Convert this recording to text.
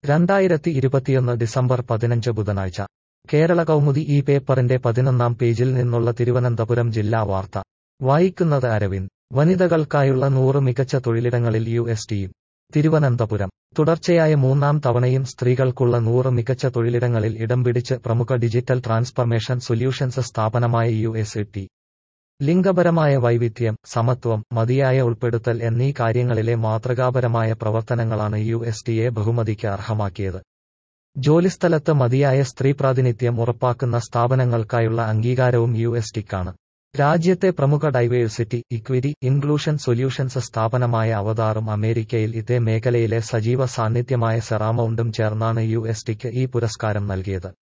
രണ്ടായിരത്തി ഇരുപത്തിയൊന്ന് ഡിസംബർ പതിനഞ്ച് ബുധനാഴ്ച കേരള കൗമുദി ഈ പേപ്പറിന്റെ പതിനൊന്നാം പേജിൽ നിന്നുള്ള തിരുവനന്തപുരം ജില്ലാ വാർത്ത വായിക്കുന്നത് അരവിന്ദ് വനിതകൾക്കായുള്ള നൂറ് മികച്ച തൊഴിലിടങ്ങളിൽ യു എസ് ടിയും തിരുവനന്തപുരം തുടർച്ചയായ മൂന്നാം തവണയും സ്ത്രീകൾക്കുള്ള നൂറ് മികച്ച തൊഴിലിടങ്ങളിൽ ഇടം പിടിച്ച് പ്രമുഖ ഡിജിറ്റൽ ട്രാൻസ്ഫർമേഷൻ സൊല്യൂഷൻസ് സ്ഥാപനമായ യു എസ് ടി ലിംഗപരമായ വൈവിധ്യം സമത്വം മതിയായ ഉൾപ്പെടുത്തൽ എന്നീ കാര്യങ്ങളിലെ മാതൃകാപരമായ പ്രവർത്തനങ്ങളാണ് യു എസ് ടിയെ ബഹുമതിക്ക് അർഹമാക്കിയത് ജോലിസ്ഥലത്ത് മതിയായ സ്ത്രീ പ്രാതിനിധ്യം ഉറപ്പാക്കുന്ന സ്ഥാപനങ്ങൾക്കായുള്ള അംഗീകാരവും യു എസ് ടിക്കാണ് രാജ്യത്തെ പ്രമുഖ ഡൈവേഴ്സിറ്റി ഇക്വിറ്റി ഇൻക്ലൂഷൻ സൊല്യൂഷൻസ് സ്ഥാപനമായ അവതാറും അമേരിക്കയിൽ ഇതേ മേഖലയിലെ സജീവ സാന്നിധ്യമായ സെറാമൗണ്ടും ചേർന്നാണ് യു എസ് ടിക്ക് ഈ പുരസ്കാരം നൽകിയത്